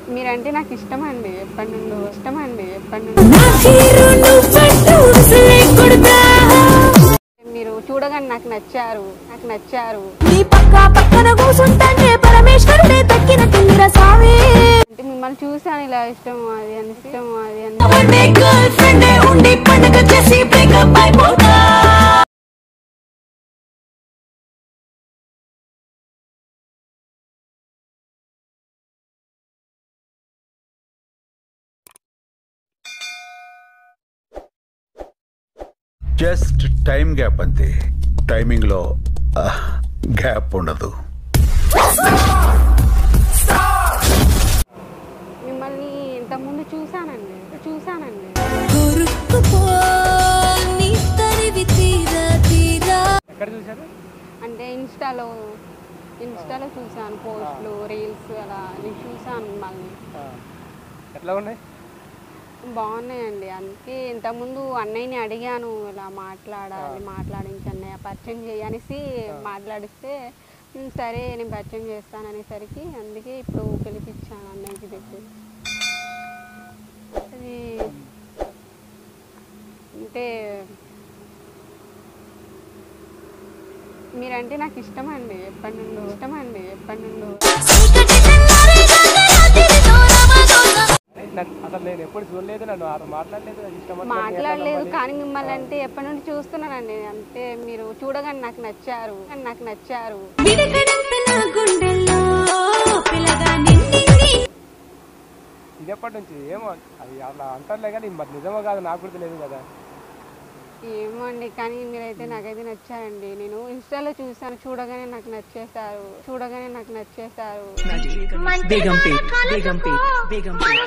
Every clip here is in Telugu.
మీరంటే నాకు ఇష్టం అండి ఎప్పటి నుండో ఇష్టం అండి ఎప్పటి నుండో నా హీరో నువ్వంటూ ఉసులే కొడతా మీరు చూడగానే నాకు నచ్చారు నాకు నచ్చారు నీ పక్క పక్కన కూసుంటానే పరమేశ్వరుడే తక్కిన తీర సావే అంటే మిమ్మల్ని చూసాను ఇలా ఇష్టం అది అని ఇష్టం అది అని అవన్నే గర్ల్ ఫ్రెండే ఉండి పండుగ చేసి బ్రేకప్ అయిపోతా జస్ట్ టైం గ్యాప్ అంతే టైమింగ్ లో గ్యాప్ ఉండదు మిమ్మల్ని ఇంతకుముందు చూసానండి చూసానండి కొరుక్కుపో నీ తరివి తీరా తీరా ఎక్కడ చూశారు అంటే ఇన్స్టాలో ఇన్స్టాలో చూసాను పోస్టులు రీల్స్ అలా నేను చూసాను మిమ్మల్ని ఆ. ఎట్లా ఉన్నాయి బాగున్నాయండి అందుకే ఇంతకుముందు అన్నయ్యని అడిగాను ఇలా మాట్లాడాలి మాట్లాడించి అన్నయ్య పరిచయం చేయనేసి మాట్లాడిస్తే "ఉమ్, సరే నేను పరిచయం చేస్తాను అనేసరికి అందుకే ఇప్పుడు పిలిపించాను అన్నయ్యకి చెప్పి అది అంటే మీరంటే నాకు ఇష్టం అండి ఎప్పటి నుండో ఇష్టం అండి ఎప్పటి నుండో చీకటి తెల్లారే రాత్రి దూరమదోన నన్ను అసలు నేను ఎప్పుడు చూడలేదు నన్ను ఆ మాట్లాడలేదు నాకు ఇష్టం అంటే నేను ఎట్లా మాట్లాడలేదు నమ్మాలి? కానీ మిమ్మల్ని అంటే ఎప్పటి నుండి చూస్తున్నానండి అంటే మీరు చూడగానే నాకు నచ్చారు కానీ నాకు నచ్చారు విడకడంత నా గుండెల్లో పిల్లగా నిండింది ఇది ఎప్పటి నుంచి ఏమో అది అలా అంటారులే కానీ మరి నిజమో కాదు నాకు కూడా తెలియదు కదా ఏమో అండి కానీ మీరైతే నాకైతే నచ్చారండి నేను ఇన్స్టాలో చూసాను చూడగానే నాకు నచ్చేసారు చూడగానే నాకు నచ్చేసారు Begumpet, Begumpet, Begumpet.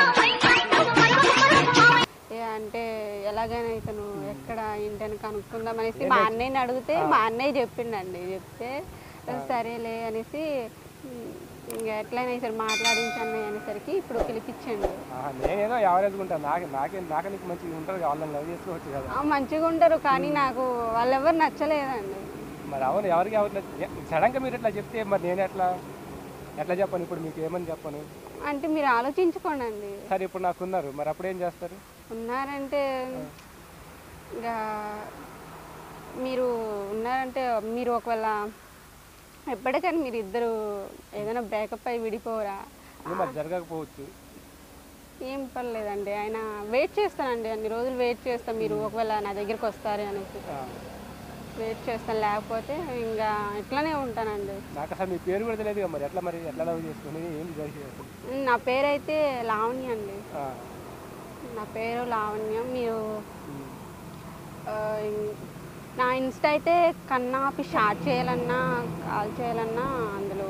ఏ అంటే ఎలాగైనా ఇతను ఎక్కడ ఏంటని కనుక్కుందాం అనేసి మా అన్నయ్యని అడిగితే మా అన్నయ్య చెప్పిండండి చెప్తే సరేలే అనేసి ఉమ్, ఇంకా ఎట్లయినా సరే మాట్లాడించి అన్నయ్య అనేసరికి ఇప్పుడు పిలిపించండి ఆహా, నేనేదో యావరేజ్గా నాకు నాకే నాకే నీకు మంచిగా ఉంటుంది వాళ్ళని లవ్ చేసుకోవచ్చు కదా ఆ, మంచిగా ఉంటారు కానీ నాకు వాళ్ళెవరు నచ్చలేదండి మరి అవును ఎవరికి ఎవరు సడన్గా మీరు ఎట్లా చెప్తే మరి నేను ఎట్లా ఎట్లా చెప్పను ఇప్పుడు మీకు ఏమని చెప్పను అంటే మీరు ఆలోచించుకోండి అండి సరే ఇప్పుడు నాకు ఉన్నారు మరి అప్పుడు ఏం చేస్తారు ఉన్నారంటే ఇంకా మీరు ఉన్నారంటే మీరు ఒకవేళ ఎప్పటికైనా మీరు ఇద్దరు ఏదైనా బ్రేకప్ అయి విడిపోరా ఇది మరి జరగకపోవచ్చు ఏం పర్లేదండి ఆయన వెయిట్ చేస్తానండి అన్ని రోజులు వెయిట్ చేస్తాను మీరు ఒకవేళ నా దగ్గరికి వస్తారు అనేసి ఆ, వెయిట్ చేస్తాను లేకపోతే ఇంకా ఇట్లానే ఉంటానండి నాకు అసలు మీ పేరు కూడా తెలియదు కదా మరి ఎట్లా మరి ఎట్లా లవ్ చేసుకుని ఏంటి జరిగేది అసలు నా పేరైతే లావణ్య అండి ఆ, నా పేరు లావణ్య మీరు ఉమ్. ఆ, ఇం- నా ఇన్స్టా అయితే కన్నాపి షార్ట్ చేయాలన్నా కాల్ చేయాలన్నా అందులో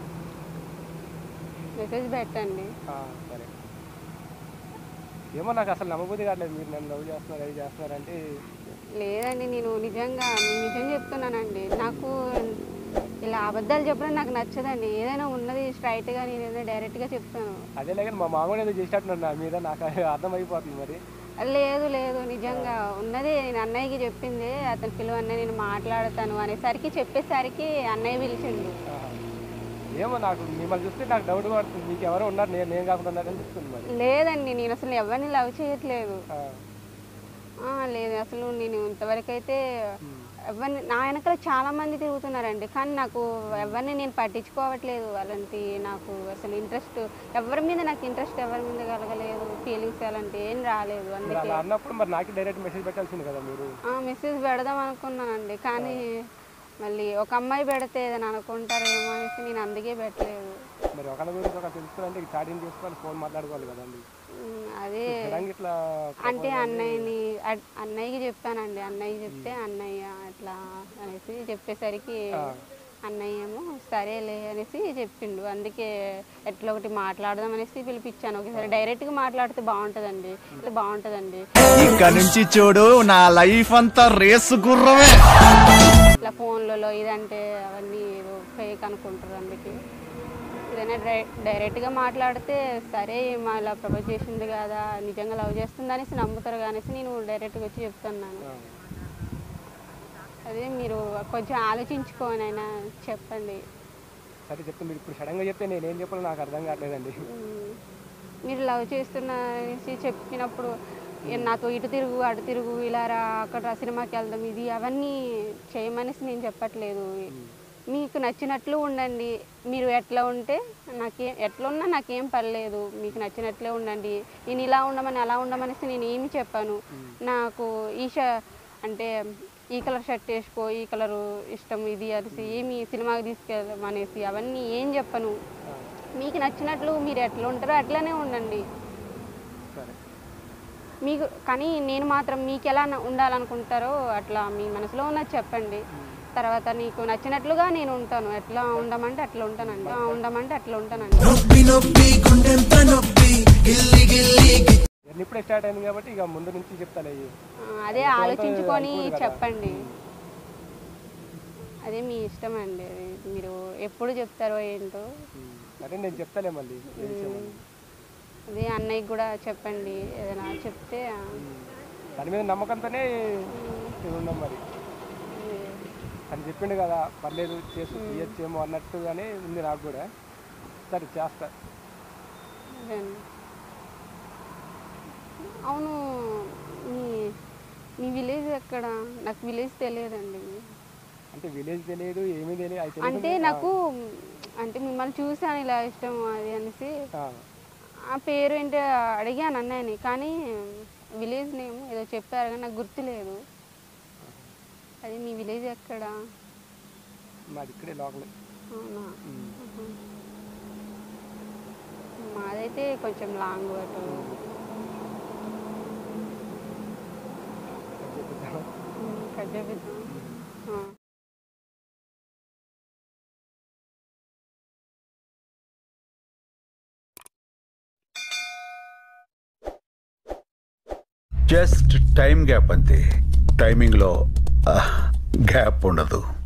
మెసేజ్ పెట్టండి ఆ, సరే ఏమో నాకు అసలు నమ్మబుద్ధి కావట్లేదు మీరు నన్ను లవ్ చేస్తున్నారు అది చేస్తున్నారు అంటే లేదండి నేను నిజంగా మీకు నిజం చెప్తున్నానండి నాకు ఇలా అబద్ధాలు చెప్పడం నాకు నచ్చదండి ఏదైనా ఉన్నది స్ట్రైట్గా నేను ఏదైనా డైరెక్ట్గా చెప్తాను అదే లేక మా మామూలు ఏదో చేసినట్టున్నారు నా మీద నాకు అర్థమైపోతుంది మరి లేదు లేదు నిజంగా ఉన్నది నేను అన్నయ్యకి చెప్పింది అతను పిలువ అన్నయ్య నేను మాట్లాడతాను అనేసరికి చెప్పేసరికి అన్నయ్య పిలిచిండు ఆహా. ఏమో నాకు మిమ్మల్ని చూస్తే నాకు డౌట్ పడుతుంది మీకు ఎవరో ఉన్నారు నేను నేను కాకుండా ఉన్నారని చెప్తుంది మరి లేదండి నేను అసలు ఎవరిని లవ్ చేయట్లేదు ఆ, ఆ, లేదు అసలు నేను ఇంతవరకు అయితే ఎవరిని నా వెనకాల చాలా మంది తిరుగుతున్నారండి కానీ నాకు ఎవరిని నేను పట్టించుకోవట్లేదు అలాంటి నాకు అసలు ఇంట్రెస్ట్ ఎవరి మీద నాకు ఇంట్రెస్ట్ ఎవరి మీద కలగలేదు ఫీలింగ్స్ అలాంటి ఏం రాలేదు మీరు అందుకే అలా అన్నప్పుడు మరి నాకు డైరెక్ట్ మెసేజ్ పెట్టాల్సింది కదా మీరు ఆ, మెసేజ్ పెడదాం అనుకున్నానండి కానీ మళ్ళీ ఒక అమ్మాయి పెడితే ఏదైనా అనుకుంటారేమో అనేసి నేను అందుకే పెట్టలేదు మరి ఒకరి గురించి ఒక తెలుసుకోవాలంటే చాటింగ్ చేసుకోవాలి ఫోన్ మాట్లాడుకోవాలి కదండి ఉమ్, అదే సడన్గా ఇట్లా అంటే అన్నయ్యని అడ్- అన్నయ్యకి చెప్పానండి అన్నయ్య చెప్తే అన్నయ్య అట్లా అనేసి చెప్పేసరికి అన్నయ్య ఏమో సరేలే అనేసి చెప్పిండు అందుకే ఎట్లా ఒకటి మాట్లాడదాం అనేసి పిలిపించాను ఒకసారి డైరెక్ట్గా మాట్లాడితే బాగుంటుందండి బాగుంటుందండి ఇక నుంచి చూడు నా లైఫ్ అంతా రేసు గుర్రమే ఇట్లా ఫోన్లలో ఇదంటే అవన్నీ ఏదో ఫేక్ అనుకుంటారు అందుకే ఏదైనా డై డైరెక్ట్గా మాట్లాడితే సరే మా ఇలా ప్రపోజ్ చేసింది కదా నిజంగా లవ్ చేస్తుంది అనేసి నమ్ముతారు కానీ నేను డైరెక్ట్గా వచ్చి చెప్తున్నాను అదే మీరు కొంచెం ఆలోచించుకొని అయినా చెప్పండి సరే చెప్తే మీరు ఇప్పుడు సడన్గా చెప్తే నేను ఏం చెప్పాలో నాకు అర్థం కావట్లేదండి మ్మ్. మీరు లవ్ చేస్తున్నా అనేసి చెప్పినప్పుడు ఏ నాతో ఇటు తిరుగు అటు తిరుగు ఇలా రా అక్కడ రా, సినిమాకి వెళ్దాం ఇది అవన్నీ చేయమనేసి నేను చెప్పట్లేదు మీకు నచ్చినట్లు ఉండండి మీరు ఎట్లా ఉంటే నాకేం ఎట్లా ఉన్నా నాకేం పర్లేదు మీకు నచ్చినట్లే ఉండండి నేను ఇలా ఉండమని అలా ఉండమనేసి నేను ఏమి చెప్పాను నాకు ఈష అంటే ఈ కలర్ షర్ట్ వేసుకో ఈ కలరు ఇష్టం ఇది అనేసి ఏమి సినిమాకి తీసుకెళ్ళమనేసి అవన్నీ ఏం చెప్పను మీకు నచ్చినట్లు మీరు ఎట్లా ఉంటారో అట్లానే ఉండండి సరే మీకు కానీ నేను మాత్రం మీకు ఎలా న- ఉండాలనుకుంటారో అట్లా మీ మనసులో ఉన్నది చెప్పండి తర్వాత నీకు నచ్చినట్లుగా నేను ఉంటాను ఎట్లా ఉండమంటే అట్లా ఉంటానండి ఆ, ఉండమంటే అట్లా ఉంటానండి నేను ఇప్పుడే స్టార్ట్ అయింది కాబట్టి ఇక ముందు నుంచి చెప్తాలే ఇవి. ఆ, అదే ఆలోచించుకొని అయిపోదు కదా. చెప్పండి అదే మీ ఇష్టం అండి అది మీరు ఎప్పుడు చెప్తారో ఏంటో ఉమ్. సరే నేను చెప్తాలే మళ్ళీ ఏ విషయం అని. అదే అన్నయ్యకి కూడా చెప్పండి ఏదైనా చెప్తే ఆ, దాని మీద నమ్మకంతోనే నేను ఉన్నాం మరి అని చెప్పిండు కదా పర్లేదు చేసి తీయచ్చేమో అన్నట్టుగానే ఉంది నాకు కూడా సరే చేస్తా అదే అండి. అవును మీ మీ విలేజ్ ఎక్కడ నాకు విలేజ్ తెలియదండి అంటే విలేజ్ తెలియదు ఏమీ తెలియదు అయితే తెలియదు. అంటే నాకు అంటే మిమ్మల్ని చూసాను ఇలా ఇష్టం అది అనేసి ఆ, ఆ పేరు ఏంటి అడిగాను అన్నయ్యని కానీ విలేజ్ నేమ్ ఏదో చెప్పారు కానీ నాకు గుర్తులేదు అది మీ విలేజ్ ఎక్కడ మాది ఇక్కడే లోకల్ అవునా ఉహు. మాదైతే కొంచెం లాంగ్ అటు కట్ చేపిద్దాం ఆ. జస్ట్ టైం గ్యాప్ అంతే టైమింగ్లో గ్యాప్ ఉండదు